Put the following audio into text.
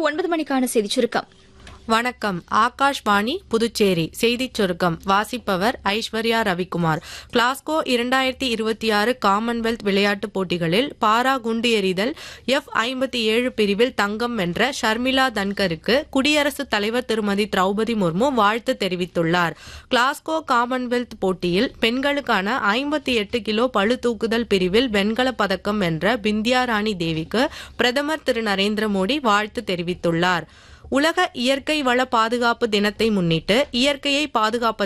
ஒன்பது மணிக்கான செய்திச் சுருக்கம் வணக்கம் ஆகாஷ்வாணி புதுச்சேரி செய்திச் சுருக்கம் வாசிப்பவர் ஐஸ்வர்யா ரவிக்குமார் கிளாஸ்கோ இரண்டாயிரத்தி இருபத்தி ஆறு காமன்வெல்த் விளையாட்டுப் போட்டிகளில் பாரா குண்டு எறிதல் எஃப் ஐம்பத்தி ஏழு பிரிவில் தங்கம் வென்ற ஷர்மிளா தன்கருக்கு குடியரசுத் தலைவர் திருமதி திரௌபதி முர்மு வாழ்த்து தெரிவித்துள்ளார் கிளாஸ்கோ காமன்வெல்த் போட்டியில் பெண்களுக்கான ஐம்பத்தி எட்டு கிலோ பளு தூக்குதல் பிரிவில் வெண்கலப் பதக்கம் வென்ற பிந்தியா ராணி தேவிக்கு பிரதமர் திரு நரேந்திர மோடி வாழ்த்து தெரிவித்துள்ளார் உலக இயற்கை வள பாதுகாப்பு தினத்தை முன்னிட்டு இயற்கையை பாதுகாப்பது